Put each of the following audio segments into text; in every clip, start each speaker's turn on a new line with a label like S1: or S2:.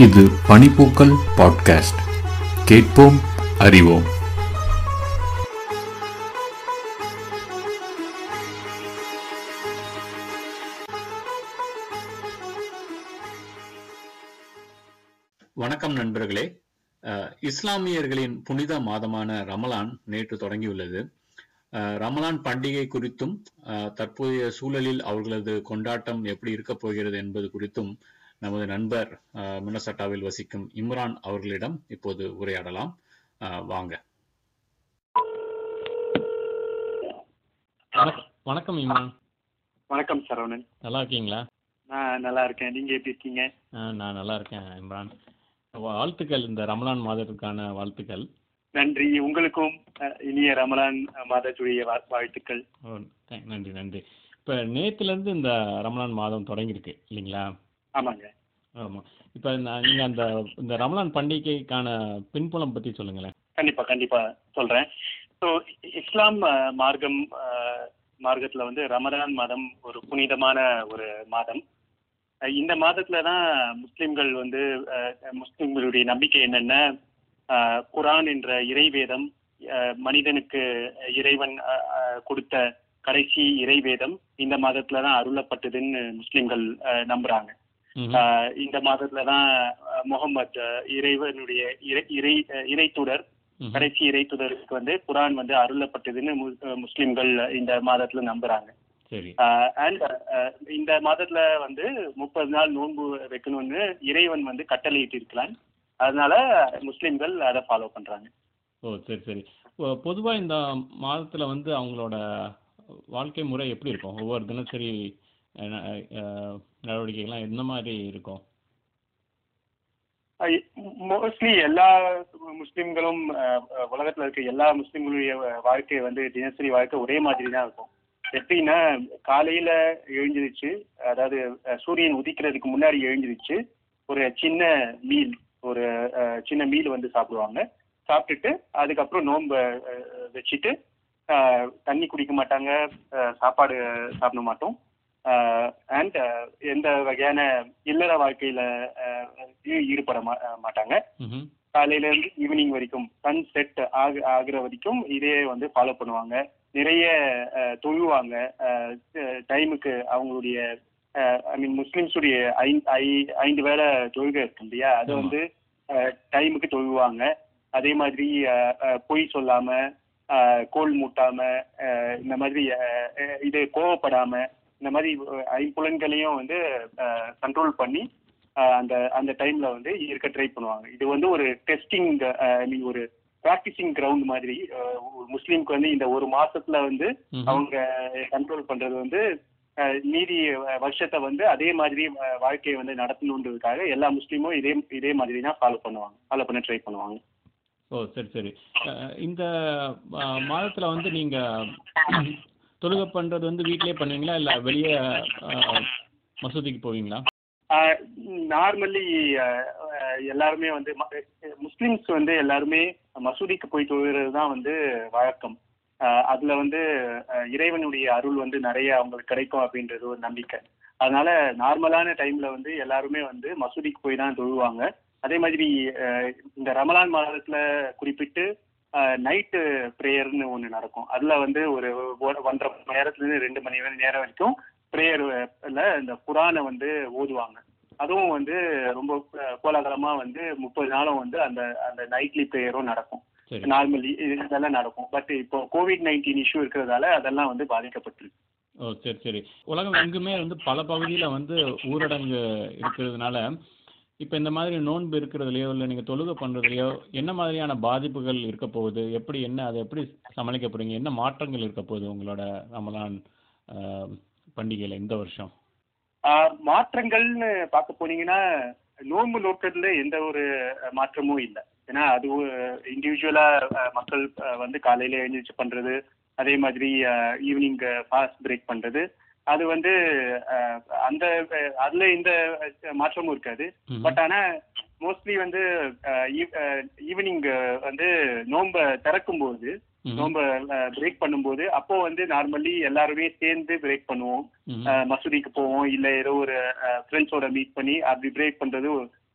S1: இது பனிப்பூக்கள் பாட்காஸ்ட் கேட்போம் அறிவோம்
S2: வணக்கம் நண்பர்களே அஹ், இஸ்லாமியர்களின் புனித மாதமான ரமலான் நேற்று தொடங்கியுள்ளது அஹ், ரமலான் பண்டிகை குறித்தும் அஹ், தற்போதைய சூழலில் அவர்களது கொண்டாட்டம் எப்படி இருக்கப் போகிறது என்பது குறித்தும் நமது நண்பர் அஹ், மினசட்டாவில் வசிக்கும் இம்ரான் அவர்களிடம் இப்போது உரையாடலாம் அஹ், வாங்க
S3: வணக்கம் வணக்கம் இம்ரான்
S4: வணக்கம் சரவணன்
S3: நல்லா இருக்கீங்களா
S4: நான் நல்லா இருக்கேன் நீங்க எப்படி இருக்கீங்க
S3: ஆ, நான் நல்லா இருக்கேன் இம்ரான் வாழ்த்துக்கள் இந்த ரமலான் மாதத்துக்கான வாழ்த்துக்கள்
S4: நன்றி உங்களுக்கும் அஹ், இனிய ரமலான் மாதத்துடைய வா- வாழ்த்துக்கள்
S3: ஓ, thank- நன்றி நன்றி இப்போ நேற்றுலேருந்து இந்த ரமலான் மாதம் தொடங்கியிருக்கு இல்லைங்களா
S4: ஆமாங்க
S3: ஆமாம் இப்போ நீங்கள் அந்த இந்த ரமலான் பண்டிகைக்கான பின்புலம் பற்றி சொல்லுங்களேன்
S4: கண்டிப்பா கண்டிப்பா சொல்றேன் ஸோ இஸ்லாம் அஹ், மார்க்கம் அஹ், மார்க்கத்துல வந்து ரமலான் மாதம் ஒரு புனிதமான ஒரு மாதம் அஹ், இந்த மாதத்துல தான் முஸ்லிம்கள் வந்து அஹ், முஸ்லிம்களுடைய நம்பிக்கை என்னென்ன அஹ், குர்ஆன் என்ற இறைவேதம் அஹ், மனிதனுக்கு இறைவன் அஹ், அஹ், கொடுத்த கடைசி இறைவேதம் இந்த மாதத்துல தான் அருளப்பட்டதுன்னு முஸ்லிம்கள் அஹ், நம்புறாங்க
S3: ம்ஹும்.
S4: ஆஹ் இந்த மாதத்துல தான் முகமது இறைவனுடைய இறை இறை அஹ் இறைத்தூதர்
S3: ம்ஹும்.
S4: கடைசி இறைத்தூதருக்கு வந்து குரான் வந்து அருளப்பட்டதுன்னு மு- அஹ் முஸ்லிம்கள் இந்த மாதத்துல நம்புறாங்க
S3: சரி
S4: அண்ட் இந்த மாதத்துல வந்து முப்பது நாள் நோன்பு வைக்கணும்னு இறைவன் வந்து கட்டளையிட்டு இருக்கலாம் அதனால முஸ்லிம்கள் அதை ஃபாலோ பண்றாங்க
S3: ஓ சரி சரி பொதுவாக இந்த மாதத்தில் வந்து அவங்களோட வாழ்க்கை முறை எப்படி இருக்கும் ஒவ்வொரு தினசரி அஹ், அஹ், நடவடிக்கைகள்லாம் எந்த மாதிரி இருக்கும்
S4: மோஸ்ட்லி எல்லா முஸ்லிம்களும் அஹ், அஹ், உலகத்துல இருக்க எல்லா முஸ்லிம்களுடைய வாழ்க்கை வந்து தினசரி வாழ்க்கை ஒரே மாதிரி தான் இருக்கும் எப்படின்னா காலையில எழுந்திருச்சு அதாவது அஹ், சூரியன் உதிக்கிறதுக்கு முன்னாடி எழுந்திருச்சு ஒரு சின்ன மீல் ஒரு அஹ், சின்ன மீல் வந்து சாப்பிடுவாங்க சாப்பிட்டுட்டு அதுக்கப்புறம் நோன்பை அஹ், வச்சுட்டு அஹ், தண்ணி குடிக்க மாட்டாங்க அஹ், சாப்பாடு சாப்பிட மாட்டோம் அண்ட் எந்த வகையான இல்லற வாழ்க்கையில அஹ், ஈ- ஈடுபட மா- அஹ், மாட்டாங்க
S3: ம்ஹும்.
S4: காலையில இருந்து ஈவினிங் வரைக்கும் சன் செட் ஆகு ஆகுற வரைக்கும் இதே வந்து ஃபாலோ பண்ணுவாங்க நிறைய அஹ், தொழுவாங்க டைமுக்கு அவங்களுடைய ஐ மீன் முஸ்லிம்ஸுடைய ஐந்து ஐ- ஐந்து வேளை தொழுகை இருக்கு இல்லையா அதை
S3: ஆமா.
S4: வந்து டைமுக்கு தொழுவாங்க அதே மாதிரி அஹ், அஹ், பொய் சொல்லாம அஹ், கோல் மூட்டாம அஹ், இந்த மாதிரி அஹ், அஹ், இது கோவப்படாம இந்த மாதிரி அஹ், ஐம்புலன்களையும் வந்து கண்ட்ரோல் பண்ணி அஹ், அந்த அந்த டைம்ல வந்து இருக்க ட்ரை பண்ணுவாங்க இது வந்து ஒரு டெஸ்டிங் ஐ மீன் ஒரு ப்ராக்டிசிங் கிரவுண்ட் மாதிரி அஹ், ஒரு முஸ்லீம்க்கு வந்து இந்த ஒரு மாசத்துல வந்து
S3: ம்ஹும்.
S4: அவங்க கண்ட்ரோல் பண்றது வந்து அஹ், மீதி அஹ், வருஷத்தை வந்து அதே மாதிரி அஹ், வாழ்க்கையை வந்து நடத்தணுன்றதுக்காக எல்லா முஸ்லீமும் இதே இதே மாதிரி தான் ஃபாலோ பண்ணுவாங்க ஃபாலோ பண்ண ட்ரை பண்ணுவாங்க
S3: ஓ சரி சரி அஹ், இந்த அஹ், மாதத்துல வந்து நீங்க தொழுகை பண்றது வந்து வீட்டிலேயே பண்ணுவீங்களா இல்ல வெளியே அஹ், மசூதிக்கு போவீங்களா
S4: நார்மலி எல்லாருமே வந்து ம- முஸ்லிம்ஸ் வந்து எல்லாருமே மசூதிக்கு போய் தொழுகிறது தான் வந்து வழக்கம் அஹ், அதுல வந்து அஹ், இறைவனுடைய அருள் வந்து நிறைய அவங்களுக்கு கிடைக்கும் அப்படின்றது ஒரு நம்பிக்கை அதனால நார்மலான டைம்ல வந்து எல்லாருமே வந்து மசூதிக்கு போய் தான் தொழுவாங்க அதே மாதிரி அஹ், இந்த ரமலான் மாதத்துல குறிப்பிட்டு நைட்டு ப்ரேயர்னு ஒன்று நடக்கும் அதுல வந்து ஒரு ஒ- ஒன்றரை மணி நேரத்துல இருந்து ரெண்டு மணி நேரம் வரைக்கும் ப்ரேயர்ல இந்த குரானை வந்து ஓதுவாங்க அதுவும் வந்து ரொம்ப அஹ், கோலாகலமா வந்து முப்பது நாளும் வந்து அந்த அந்த நைட்லி ப்ரேயரும் நடக்கும்
S3: சரி
S4: நார்மலி இதெல்லாம் நடக்கும் பட் இப்போ கோவிட் நைன்டீன் இஷ்யூ இருக்கிறதால அதெல்லாம் வந்து பாதிக்கப்பட்டிருக்கு
S3: ஓ சரி சரி உலகம் எங்குமே வந்து பல பகுதியில வந்து ஊரடங்கு இருக்கிறதுனால இப்போ இந்த மாதிரி நோன்பு இருக்கிறதுலையோ இல்லை நீங்கள் தொழுகை பண்ணுறதுலையோ என்ன மாதிரியான பாதிப்புகள் இருக்க போகுது எப்படி என்ன அதை எப்படி சமாளிக்க போறீங்க என்ன மாற்றங்கள் இருக்க போகுது உங்களோட ரமலான் அஹ், பண்டிகையில இந்த வருஷம்
S4: ஆஹ் மாற்றங்கள்னு பார்க்க போனீங்கன்னா நோன்பு நோக்கத்துல எந்த ஒரு அஹ், மாற்றமும் இல்லை ஏன்னா அது இண்டிவிஜுவலா மக்கள் அஹ், வந்து காலையில எழுந்திரிச்சு பண்றது அதே மாதிரி ஈவினிங் ஃபாஸ்ட் பிரேக் பண்றது அது வந்து அஹ், அந்த அஹ், அதுல எந்த அஹ், மாற்றமும் இருக்காது
S3: ம்ஹும்.
S4: பட் ஆனா மோஸ்ட்லி வந்து ஈவினிங் வந்து நோன்பை திறக்கும்போது
S3: ம்ஹும்.
S4: நோம்ப பிரேக் பண்ணும்போது அப்போ வந்து நார்மலி எல்லாருமே சேர்ந்து பிரேக் பண்ணுவோம்
S3: ம்ஹும்.
S4: அஹ், மசூதிக்கு போவோம் இல்ல ஏதோ ஒரு ஃப்ரெண்ட்ஸோட மீட் பண்ணி அப்படி பிரேக் பண்றது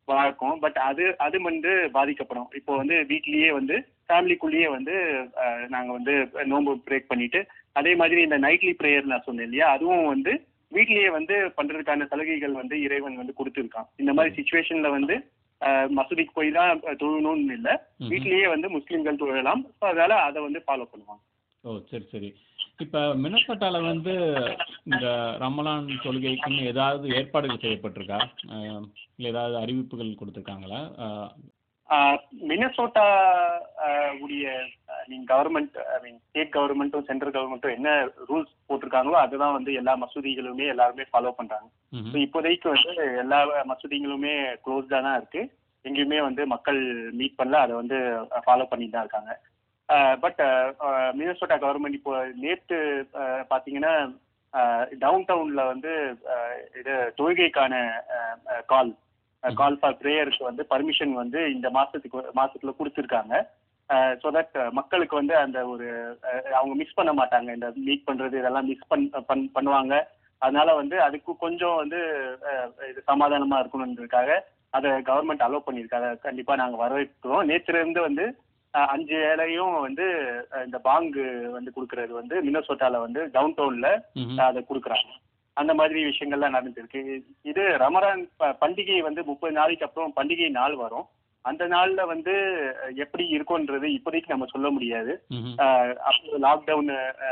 S4: வழக்கம் பட் அது அது வந்து பாதிக்கப்படும் இப்போ வந்து வீட்லயே வந்து ஃபேமிலிக்குள்ளேயே வந்து அஹ், நாங்க வந்து நோன்பு பிரேக் பண்ணிட்டு அதே மாதிரி இந்த நைட்லி ப்ரேயர் நான் சொன்னேன் இல்லையா அதுவும் வந்து வீட்லயே வந்து பண்றதுக்கான சலுகைகள் வந்து இறைவன் வந்து கொடுத்துருக்கான் இந்த மாதிரி சுச்சுவேஷன்ல வந்து அஹ், மசூதிக்கு போய் தான் தொழணும்னு இல்லை
S3: ம்ஹும்.
S4: வீட்லயே வந்து முஸ்லிம்கள் தொழலாம் ஸோ அதனால அதை வந்து ஃபாலோ பண்ணுவாங்க
S3: ஓ சரி சரி இப்போ மினசோட்டால வந்து இந்த ரமலான் தொழுகைக்குன்னு ஏதாவது ஏற்பாடுகள் செய்யப்பட்டிருக்கா அஹ், இல்லை ஏதாவது அறிவிப்புகள் கொடுத்துருக்காங்களா அஹ்,
S4: ஆஹ் மினசோட்டா ஆஹ் உடைய ஆஹ் நீங்க கவர்மெண்ட் ஐ மீன் ஸ்டேட் கவர்மெண்ட்டும் சென்ட்ரல் கவர்மெண்ட்டும் என்ன ரூல்ஸ் போட்டிருக்காங்களோ அதுதான் வந்து எல்லா மசூதிகளுமே எல்லாருமே ஃபாலோ பண்றாங்க
S3: ம்ஹும்.
S4: ஸோ இப்போதைக்கு வந்து எல்லா மசூதிகளுமே க்ளோஸ்டா தான் இருக்கு எங்கேயுமே வந்து மக்கள் மீட் பண்ணல அதை வந்து ஃபாலோ பண்ணிட்டு தான் இருக்காங்க பட் மினசோட்டா கவர்மெண்ட் இப்போ நேற்று ஆஹ் பாத்தீங்கன்னா டவுன் டவுன்ல வந்து ஆஹ் இது தொழுகைக்கான கால் கால் ஃபார் ப்ரேயருக்கு வந்து பர்மிஷன் வந்து இந்த மாசத்துக்கு மாசத்துல கொடுத்துருக்காங்க ஸோ தட் மக்களுக்கு வந்து அந்த ஒரு அஹ், அவங்க மிஸ் பண்ண மாட்டாங்க இந்த மீட் பண்றது இதெல்லாம் மிஸ் பண் பண்- பண்ணுவாங்க அதனால வந்து அதுக்கு கொஞ்சம் வந்து அஹ், இது சமாதானமா இருக்கணுன்றதுக்காக அதை கவர்மெண்ட் அலோவ் பண்ணியிருக்காங்க கண்டிப்பா நாங்க வரவேற்கிறோம் நேற்றுல இருந்து வந்து அஹ், அஞ்சு ஏழையும் வந்து அஹ், இந்த பாங்கு வந்து கொடுக்கறது வந்து மினசோட்டால வந்து டவுன் டவுன்ல
S3: ம்ஹும்.
S4: அதை கொடுக்குறாங்க அந்த மாதிரி விஷயங்கள்லாம் நடந்திருக்கு இது ரமலான் ப- பண்டிகை வந்து முப்பது நாளைக்கு அப்புறம் பண்டிகை நாள் வரும் அந்த நாள்ல வந்து அஹ், எப்படி இருக்கும்ன்றது இப்போதைக்கு நம்ம சொல்ல முடியாது
S3: ம்ஹும்.
S4: அஹ், அப்போ லாக்டவுன்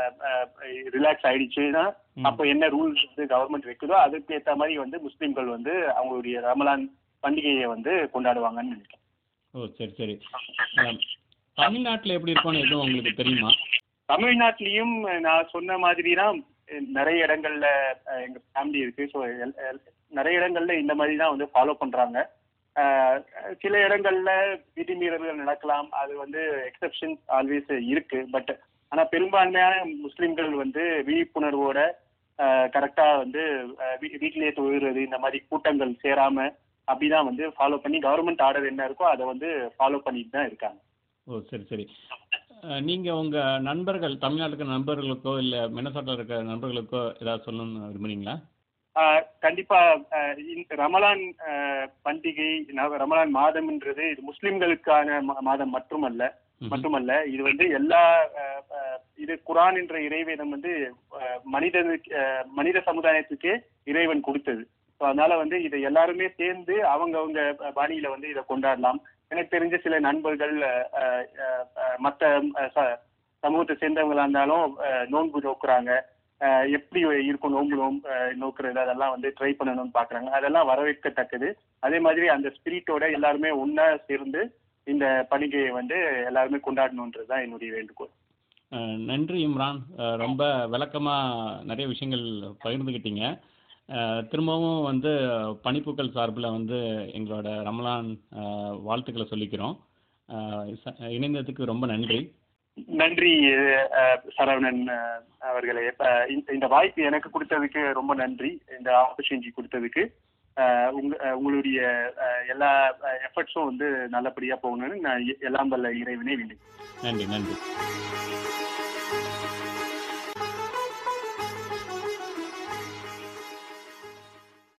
S4: ரிலாக்ஸ் ஆயிடுச்சுன்னா
S3: ம்.
S4: அப்போ என்ன ரூல்ஸ் வந்து கவர்மெண்ட் வைக்குதோ அதுக்கு ஏத்த மாதிரி வந்து முஸ்லிம்கள் வந்து அவங்களுடைய ரமலான் பண்டிகையை வந்து கொண்டாடுவாங்கன்னு நினைக்கிறேன்
S3: ஓ சரி சரி அஹ், தமிழ்நாட்டுல எப்படி இருக்கும்னு எதுவும் உங்களுக்கு தெரியுமா
S4: தமிழ்நாட்டிலையும் நான் சொன்ன மாதிரி தான் நிறைய இடங்கள்ல அஹ், எங்க ஃபேமிலி இருக்கு ஸோ நிறைய இடங்கள்ல இந்த மாதிரி தான் வந்து ஃபாலோ பண்றாங்க அஹ், சில இடங்கள்ல விதிமீறல்கள் நடக்கலாம் அது வந்து எக்ஸெப்ஷன்ஸ் ஆல்வேஸ் இருக்கு பட் ஆனா பெரும்பான்மையான முஸ்லிம்கள் வந்து விழிப்புணர்வோட கரெக்டா வந்து அஹ், வீ- வீட்டிலேயே தொழுகிறது இந்த மாதிரி கூட்டங்கள் சேராம அப்படிதான் வந்து ஃபாலோ பண்ணி கவர்மெண்ட் ஆர்டர் என்ன இருக்கோ அதை வந்து ஃபாலோ பண்ணிட்டு தான் இருக்காங்க
S3: ஓ சரி சரி அஹ், நீங்க உங்க நண்பர்கள் தமிழ்நாட்டுக்கு நண்பர்களுக்கோ இல்ல மினசோட்டா இருக்க நண்பர்களுக்கோ ஏதாவது சொல்லணும்னு விரும்புறீங்களா
S4: ஆஹ் கண்டிப்பா ஆஹ் இந்த ரமலான் ஆஹ் பண்டிகை நவ- ரமலான் மாதம்ன்றது இது முஸ்லிம்களுக்கான மா- மாதம் மட்டுமல்ல
S3: ம்ஹும்.
S4: மட்டுமல்ல இது வந்து எல்லா ஆஹ் ஆஹ் இது குரான் என்ற இறைவேதம் வந்து ஆஹ் மனிதனுக்கு ஆஹ் மனித சமுதாயத்துக்கு இறைவன் கொடுத்தது ஸோ அதனால வந்து இதை எல்லாருமே சேர்ந்து அவங்கவங்க பாணியில வந்து இதை கொண்டாடலாம் எனக்கு தெரிஞ்ச சில நண்பர்கள் ஆஹ் ஆஹ் ஆஹ் மத்த ஆஹ் ச- சமூகத்தை சேர்ந்தவங்களா இருந்தாலும் ஆஹ் நோன்பு நோக்குறாங்க ஆஹ் எப்படி இருக்கும் நோன்பு நோம் ஆஹ் நோக்குறது அதெல்லாம் வந்து ட்ரை பண்ணணும்னு பாக்குறாங்க அதெல்லாம் வரவேற்கத்தக்கது அதே மாதிரி அந்த ஸ்பிரிட்டோட எல்லாருமே ஒண்ணா சேர்ந்து இந்த பண்டிகையை வந்து எல்லாருமே கொண்டாடணுன்றது தான் என்னுடைய வேண்டுகோள்
S3: அஹ், நன்றி இம்ரான் அஹ், ரொம்ப விளக்கமா நிறைய விஷயங்கள் பகிர்ந்துக்கிட்டீங்க அஹ், திரும்பவும் வந்து பனிப்பூக்கள் சார்பில் வந்து எங்களோட ரமலான் அஹ், வாழ்த்துக்களை சொல்லிக்கிறோம் அஹ், ச- இணைந்ததுக்கு ரொம்ப நன்றி
S4: நன்றி அஹ், சரவணன் அஹ், அவர்களே அஹ், இந்த- இந்த வாய்ப்பு எனக்கு கொடுத்ததுக்கு ரொம்ப நன்றி இந்த ஆப்பர்ச்சுனிட்டி கொடுத்ததுக்கு அஹ், உங்க அஹ், உங்களுடைய அஹ், எல்லா எஃபர்ட்ஸும் வந்து நல்லபடியா போகணும்னு நான் எ- எல்லாம் வல்ல இறைவனை வேண்டுகிறேன்
S3: நன்றி நன்றி